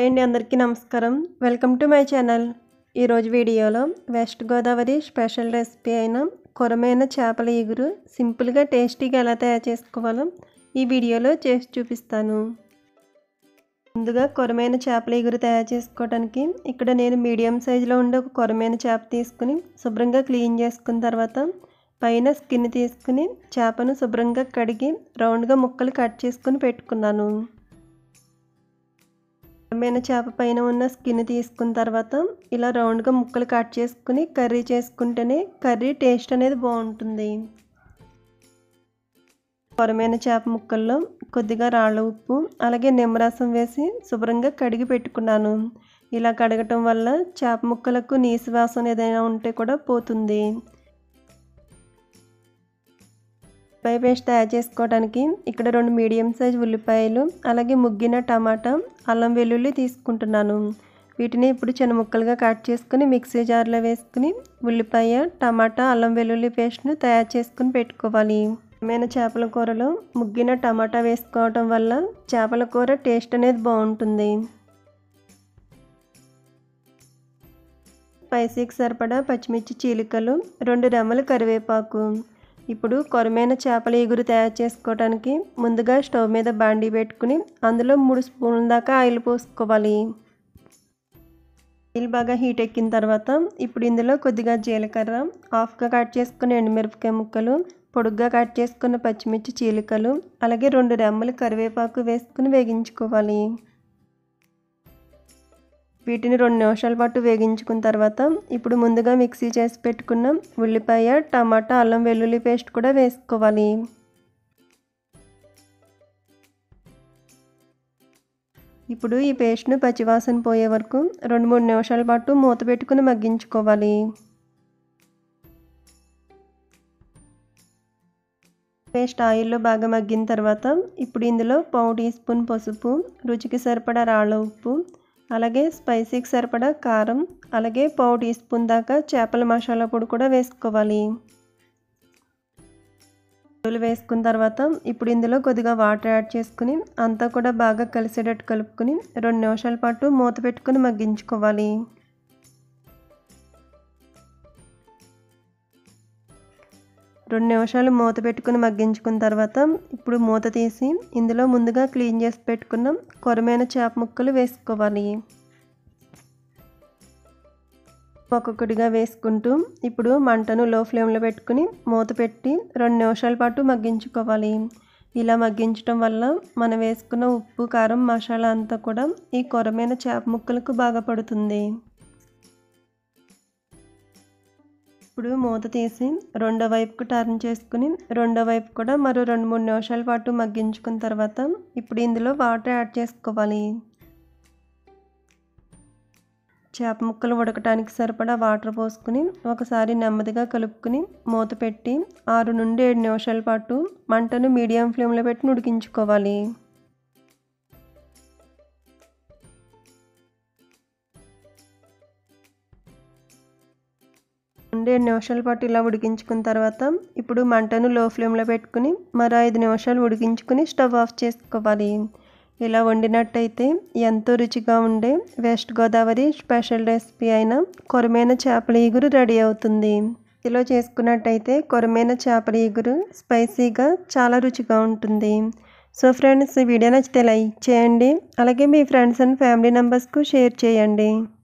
hi అండి అందరికీ నమస్కారం వెల్కమ్ టు మై ఛానల్ ఈరోజు వీడియోలో వెస్ట్ గోదావరి స్పెషల్ రెసిపీ అయిన కొరమైన చేపల ఎగురు సింపుల్గా టేస్టీగా ఎలా తయారు చేసుకోవాలో ఈ వీడియోలో చేసి చూపిస్తాను ముందుగా కొరమైన చేపల ఎగురు తయారు చేసుకోవడానికి ఇక్కడ నేను మీడియం సైజులో ఉండే ఒక కొరమైన చేప తీసుకుని శుభ్రంగా క్లీన్ చేసుకున్న తర్వాత పైన స్కిన్ తీసుకుని చేపను శుభ్రంగా కడిగి రౌండ్గా ముక్కలు కట్ చేసుకుని పెట్టుకున్నాను కొరమైన చేప పైన ఉన్న స్కిన్ తీసుకున్న తర్వాత ఇలా రౌండ్గా ముక్కలు కట్ చేసుకుని కర్రీ చేసుకుంటేనే కర్రీ టేస్ట్ అనేది బాగుంటుంది కొరమైన చేప ముక్కల్లో కొద్దిగా రాళ్ళ ఉప్పు అలాగే నిమ్మరసం వేసి శుభ్రంగా కడిగి పెట్టుకున్నాను ఇలా కడగటం వల్ల చేప ముక్కలకు నీసు వాసన ఏదైనా ఉంటే కూడా పోతుంది ఉల్లిపాయ పేస్ట్ తయారు చేసుకోవడానికి ఇక్కడ రెండు మీడియం సైజ్ ఉల్లిపాయలు అలాగే ముగ్గిన టమాటా అల్లం వెల్లుల్లి తీసుకుంటున్నాను వీటిని ఇప్పుడు చిన్న ముక్కలుగా కట్ చేసుకుని మిక్సీ జార్లో వేసుకుని ఉల్లిపాయ టమాటా అల్లం వెల్లుల్లి పేస్ట్ను తయారు చేసుకుని పెట్టుకోవాలి ఏమైనా చేపల కూరలో ముగ్గిన టమాటా వేసుకోవటం వల్ల చేపల కూర టేస్ట్ అనేది బాగుంటుంది స్పైసీకి సరిపడా పచ్చిమిర్చి చీలికలు రెండు రెమ్మలు కరివేపాకు ఇప్పుడు కొరమైన చేపల ఎగురు తయారు చేసుకోవడానికి ముందుగా స్టవ్ మీద బాండీ పెట్టుకుని అందులో మూడు స్పూన్ల దాకా ఆయిల్ పోసుకోవాలి ఆయిల్ బాగా హీట్ ఎక్కిన తర్వాత ఇప్పుడు ఇందులో కొద్దిగా జీలకర్ర హాఫ్గా కట్ చేసుకున్న ఎండుమిరపకాయ ముక్కలు పొడుగ్గా కట్ చేసుకున్న పచ్చిమిర్చి చీలికలు అలాగే రెండు రెమ్మలు కరివేపాకు వేసుకుని వేగించుకోవాలి వీటిని రెండు నిమిషాల పాటు వేగించుకున్న తర్వాత ఇప్పుడు ముందుగా మిక్సీ చేసి పెట్టుకున్న ఉల్లిపాయ టమాటా అల్లం వెల్లుల్లి పేస్ట్ కూడా వేసుకోవాలి ఇప్పుడు ఈ పేస్ట్ను పచ్చివాసన పోయే వరకు రెండు మూడు నిమిషాల పాటు మూత పెట్టుకుని మగ్గించుకోవాలి పేస్ట్ ఆయిల్లో బాగా మగ్గిన తర్వాత ఇప్పుడు ఇందులో పావు టీ స్పూన్ పసుపు రుచికి సరిపడా రాళ్ళ ఉప్పు అలాగే స్పైసీకి సరిపడా కారం అలాగే పావు టీ స్పూన్ దాకా చేపల మసాలా పొడి కూడా వేసుకోవాలి వేసుకున్న తర్వాత ఇప్పుడు ఇందులో కొద్దిగా వాటర్ యాడ్ చేసుకుని అంతా కూడా బాగా కలిసేటట్టు కలుపుకొని రెండు నిమిషాల పాటు మూత పెట్టుకుని మగ్గించుకోవాలి రెండు నిమిషాలు మూత పెట్టుకుని మగ్గించుకున్న తర్వాత ఇప్పుడు మూత తీసి ఇందులో ముందుగా క్లీన్ చేసి పెట్టుకున్న కొరమైన చేప ముక్కలు వేసుకోవాలి ఒక్కొక్కటిగా వేసుకుంటూ ఇప్పుడు మంటను లో ఫ్లేమ్లో పెట్టుకుని మూత పెట్టి రెండు నిమిషాల పాటు మగ్గించుకోవాలి ఇలా మగ్గించడం వల్ల మనం వేసుకున్న ఉప్పు కారం మసాలా అంతా కూడా ఈ కొరమైన చేప ముక్కలకు బాగా పడుతుంది ఇప్పుడు మూత తీసి రెండో వైపుకు టర్న్ చేసుకుని రెండో వైపు కూడా మరో రెండు మూడు నిమిషాల పాటు మగ్గించుకున్న తర్వాత ఇప్పుడు ఇందులో వాటర్ యాడ్ చేసుకోవాలి చేప ముక్కలు ఉడకటానికి సరిపడా వాటర్ పోసుకుని ఒకసారి నెమ్మదిగా కలుపుకుని మూత పెట్టి ఆరు నుండి ఏడు నిమిషాల పాటు మంటను మీడియం ఫ్లేమ్లో పెట్టి ఉడికించుకోవాలి రెండేడు నిమిషాల పాటు ఇలా ఉడికించుకున్న తర్వాత ఇప్పుడు మంటను లో ఫ్లేమ్లో పెట్టుకుని మరో ఐదు నిమిషాలు ఉడికించుకుని స్టవ్ ఆఫ్ చేసుకోవాలి ఇలా వండినట్టయితే ఎంతో రుచిగా ఉండే వెస్ట్ గోదావరి స్పెషల్ రెసిపీ అయిన కొరమైన చేపల ఈగురు రెడీ అవుతుంది ఇలా చేసుకున్నట్టయితే కొరమైన చేపల ఈగురు స్పైసీగా చాలా రుచిగా ఉంటుంది సో ఫ్రెండ్స్ ఈ వీడియో నచ్చితే లైక్ చేయండి అలాగే మీ ఫ్రెండ్స్ అండ్ ఫ్యామిలీ మెంబర్స్కు షేర్ చేయండి